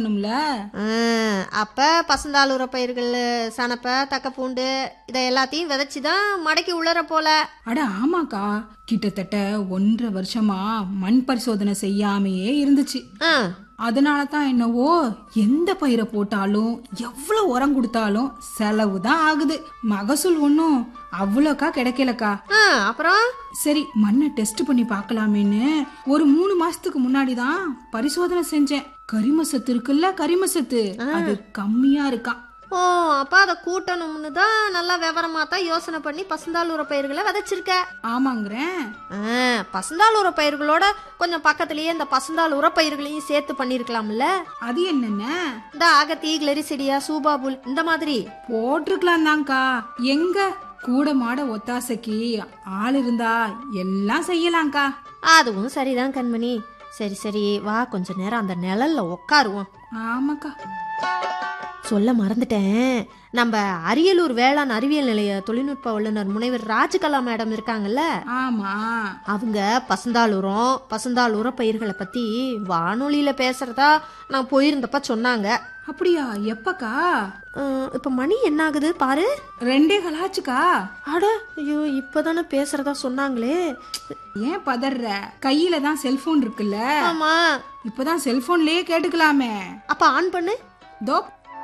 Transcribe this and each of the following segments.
பண்ணணும்ல ஆ, அப்ப பசந்தாளுர பயிர்கள் சனப்பை தக்கப்பூண்டு இதை எல்லாத்தையும் விதைச்சு தான் மடக்கி உளற போல அட ஆமாக்கா கிட்டத்தட்ட ஒன்றரை வருஷமா மண் பரிசோதனை செய்யாமையே இருந்துச்சு ஆ, அதனால தான் என்னவோ எந்த பயிரை போட்டாலும் எவ்வளவு உரம் கொடுத்தாலும் செலவு தான் ஆகுது மகசூல் ஒன்றும் அவ்வளோக்கா கிடைக்கலக்கா ஆ, அப்புறம் சரி மண்ணை டெஸ்ட் பண்ணி பார்க்கலாமேன்னு ஒரு மூணு மாசத்துக்கு முன்னாடி தான் பரிசோதனை செஞ்சேன் கரிம சத்து இருக்குல்ல கரிம சத்து அது கம்மியா இருக்கான் ஓ அப்ப அதை கூட்டணும்னு தான் நல்லா விவரமா தான் யோசனை பண்ணி பசந்தாளுர பயிர்களை விதைச்சிருக்க ஆமாங்கிறேன் ஆ, பசந்தாள் உர பயிர்களோட கொஞ்சம் பக்கத்துலயே இந்த பசந்தாள் உரப்பயிர்களையும் சேர்த்து பண்ணிருக்கலாம்ல அது என்னென்ன இந்த அகத்தி கிளரிசிடியா சூபாபுல் இந்த மாதிரி போட்டிருக்கலாம் தான்க்கா எங்க கூட மாட ஒத்தாசைக்கு ஆள் இருந்தா எல்லாம் செய்யலாம்க்கா அதுவும் சரிதான் கண்மணி சரி சரி வா கொஞ்ச நேரம் அந்த நிழல்ல உட்காருவோம் ஆமாக்கா சொல்ல மறந்துட்டேன் நம்ம அரியலூர் வேளாண் அறிவியல் நிலைய தொழில்நுட்ப வல்லுநர் முனைவர் ராஜகலா மேடம் இருக்காங்கல்ல ஆமா அவங்க பசந்தாள் உரம் பசந்தாள் உரப்பயிர்களை பத்தி வானொலியில பேசுறதா நான் போயிருந்தப்ப சொன்னாங்க அப்படியா எப்பக்கா அஹ், இப்ப மணி என்ன ஆகுது பாரு ரெண்டே கலாச்சுக்கா அட ஐயோ இப்பதானே பேசுறதா சொன்னாங்களே ஏன் பதற கையில தான் செல்போன் இருக்குல்ல ஆமா இப்பதான் செல்போன்லயே கேட்டுக்கலாமே அப்ப ஆன் பண்ணு தோ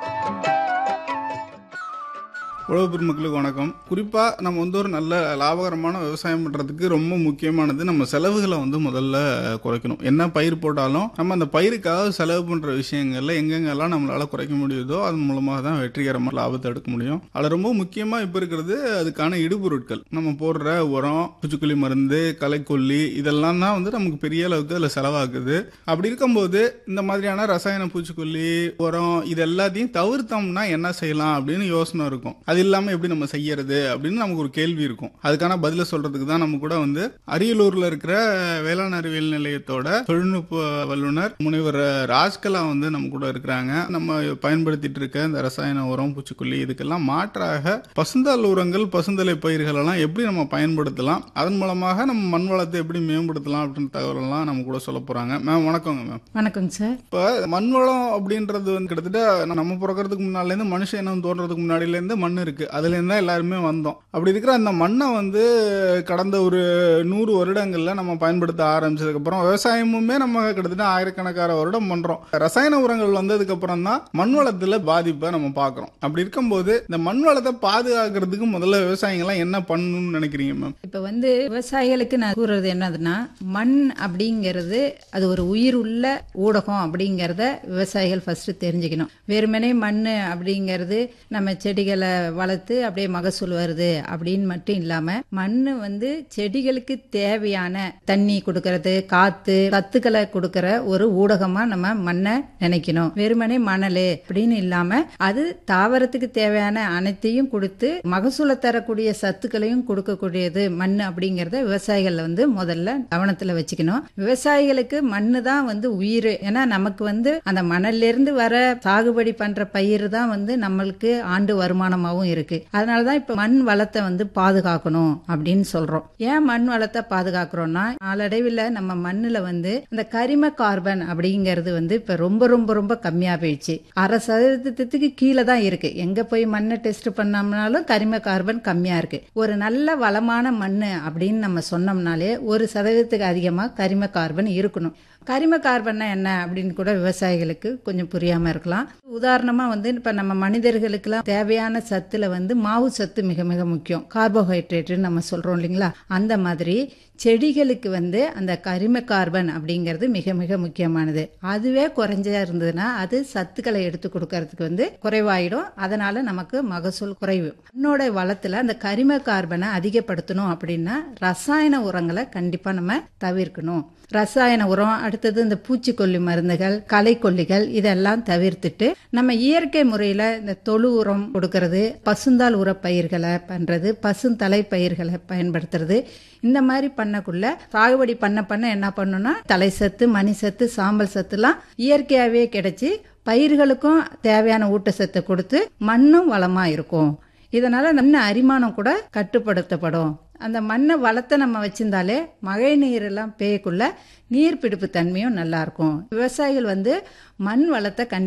உழவு பெருமக்களுக்கு வணக்கம் குறிப்பாக நம்ம வந்து ஒரு நல்ல லாபகரமான விவசாயம் பண்ணுறதுக்கு ரொம்ப முக்கியமானது நம்ம செலவுகளை வந்து முதல்ல குறைக்கணும் என்ன பயிர் போட்டாலும் நம்ம அந்த பயிருக்காக செலவு பண்ணுற விஷயங்கள்ல எங்கெங்கெல்லாம் நம்மளால குறைக்க முடியுதோ அது மூலமாக தான் வெற்றிகரமாக லாபத்தை எடுக்க முடியும் அதில் ரொம்ப முக்கியமாக இப்போ இருக்கிறது அதுக்கான இடுபொருட்கள் நம்ம போடுற உரம் பூச்சிக்கொல்லி மருந்து களைக்கொல்லி இதெல்லாம் தான் வந்து நமக்கு பெரிய அளவுக்கு அதில் செலவாகுது அப்படி இருக்கும்போது இந்த மாதிரியான ரசாயன பூச்சிக்கொல்லி உரம் இது எல்லாத்தையும் தவிர்த்தோம்னா என்ன செய்யலாம் அப்படின்னு யோசனை இருக்கும் அது இல்லாமல் எப்படி நம்ம செய்யறது அப்படின்னு நமக்கு ஒரு கேள்வி இருக்கும் அதுக்கான பதில சொல்றதுக்கு தான் நம்ம கூட வந்து அரியலூர்ல இருக்கிற வேளாண் அறிவியல் நிலையத்தோட தொழில்நுட்ப வல்லுநர் முனைவர் ராஜ்கலா வந்து நம்ம கூட இருக்கிறாங்க நம்ம பயன்படுத்திட்டு இருக்க இந்த ரசாயன உரம் பூச்சிக்கொல்லி இதுக்கெல்லாம் மாற்றாக பசுந்தாள் உரங்கள் பசுந்தலை பயிர்கள் எல்லாம் எப்படி நம்ம பயன்படுத்தலாம் அதன் மூலமாக நம்ம மண் வளத்தை எப்படி மேம்படுத்தலாம் அப்படின்ற தகவலெல்லாம் நம்ம கூட சொல்ல போறாங்க மேம் வணக்கங்க மேம் வணக்கங்க சார் இப்போ மண் வளம் அப்படின்றது வந்து கிட்டத்தட்ட நம்ம பிறக்கிறதுக்கு முன்னாலேருந்து மனுஷன் இனம் தோன்றதுக்கு முன்னாடியிலேருந்து மண் இருக்கு அதுலேருந்து தான் எல்லாருமே வந்தோம் அப்படி இருக்கிற அந்த மண்ணை வந்து கடந்த ஒரு நூறு வருடங்கள்ல நம்ம பயன்படுத்த ஆரம்பிச்சதுக்கப்புறம் விவசாயமுமே நம்ம கிட்டத்தட்ட ஆயிரக்கணக்கான வருடம் பண்றோம் ரசாயன உரங்கள் வந்ததுக்கு அப்புறம் தான் மண் வளத்துல பாதிப்பை நம்ம பார்க்குறோம் அப்படி இருக்கும்போது இந்த மண் வளத்தை பாதுகாக்கிறதுக்கு முதல்ல விவசாயிகள்லாம் என்ன பண்ணணும்னு நினைக்கிறீங்க மேம் இப்போ வந்து விவசாயிகளுக்கு நான் கூறுறது என்னதுன்னா மண் அப்படிங்கிறது அது ஒரு உயிர் உள்ள ஊடகம் அப்படிங்கிறத விவசாயிகள் ஃபர்ஸ்ட் தெரிஞ்சுக்கணும் வெறுமனே மண் அப்படிங்கிறது நம்ம செடிகளை வளர்த்து அப்படியே மகசூல் வருது அப்படின்னு மட்டும் இல்லாம மண் வந்து செடிகளுக்கு தேவையான தண்ணி கொடுக்கறது காத்து சத்துக்களை கொடுக்கற ஒரு ஊடகமா நம்ம மண்ணை நினைக்கணும் வெறுமனே மணல் அப்படின்னு இல்லாம அது தாவரத்துக்கு தேவையான அனைத்தையும் கொடுத்து மகசூலை தரக்கூடிய சத்துக்களையும் கொடுக்கக்கூடியது மண் அப்படிங்கறத விவசாயிகள் வந்து முதல்ல கவனத்துல வச்சுக்கணும் விவசாயிகளுக்கு மண்ணு தான் வந்து உயிர் ஏன்னா நமக்கு வந்து அந்த மணல்ல இருந்து வர சாகுபடி பண்ற பயிர் தான் வந்து நம்மளுக்கு ஆண்டு வருமானமாவும் இருக்கு அதனாலதான் இப்ப மண் வளத்தை வந்து பாதுகாக்கணும் அப்படின்னு சொல்றோம் ஏன் மண் வளத்தை பாதுகாக்கிறோம்னா நாளடைவில் நம்ம மண்ணுல வந்து இந்த கரிம கார்பன் அப்படிங்கிறது வந்து இப்ப ரொம்ப ரொம்ப ரொம்ப கம்மியா போயிடுச்சு அரை சதவீதத்துக்கு கீழே தான் இருக்கு எங்க போய் மண்ணை டெஸ்ட் பண்ணோம்னாலும் கரிம கார்பன் கம்மியா இருக்கு ஒரு நல்ல வளமான மண்ணு அப்படின்னு நம்ம சொன்னோம்னாலே ஒரு சதவீதத்துக்கு அதிகமா கரிம கார்பன் இருக்கணும் கரிம கார்பன்னா என்ன அப்படின்னு கூட விவசாயிகளுக்கு கொஞ்சம் புரியாம இருக்கலாம் உதாரணமா வந்து இப்ப நம்ம மனிதர்களுக்கெல்லாம் தேவையான சத்துல வந்து மாவு சத்து மிக மிக முக்கியம் கார்போஹைட்ரேட்னு நம்ம சொல்றோம் இல்லைங்களா அந்த மாதிரி செடிகளுக்கு வந்து அந்த கரிம கார்பன் அப்படிங்கிறது மிக மிக முக்கியமானது அதுவே குறைஞ்சா இருந்ததுன்னா அது சத்துக்களை எடுத்து கொடுக்கறதுக்கு வந்து குறைவாயிடும் அதனால நமக்கு மகசூல் குறைவு மண்ணோட வளத்துல அந்த கரிம கார்பனை அதிகப்படுத்தணும் அப்படின்னா ரசாயன உரங்களை கண்டிப்பா நம்ம தவிர்க்கணும் ரசாயன உரம் அடுத்தது இந்த பூச்சிக்கொல்லி மருந்துகள் களைக்கொல்லிகள் இதெல்லாம் தவிர்த்துட்டு நம்ம இயற்கை முறையில இந்த தொழு உரம் கொடுக்கறது பசுந்தாள் உர பயிர்களை பண்றது பசுந்தலை பயிர்களை பயன்படுத்துறது இந்த மாதிரி பண்ணக்குள்ள சாகுபடி பண்ண பண்ண என்ன பண்ணணும்னா தலை சத்து மணி சத்து சாம்பல் சத்துலாம் இயற்கையாவே கிடைச்சி பயிர்களுக்கும் தேவையான ஊட்டச்சத்தை கொடுத்து மண்ணும் வளமா இருக்கும் இதனால மண் அரிமானம் கூட கட்டுப்படுத்தப்படும் அந்த மண்ணை வளத்தை நம்ம வச்சிருந்தாலே மழை நீரெல்லாம் பெய்யக்குள்ள நீர் பிடிப்பு தன்மையும் நல்லா இருக்கும் விவசாயிகள் வந்து மண் வளத்தை கண்டி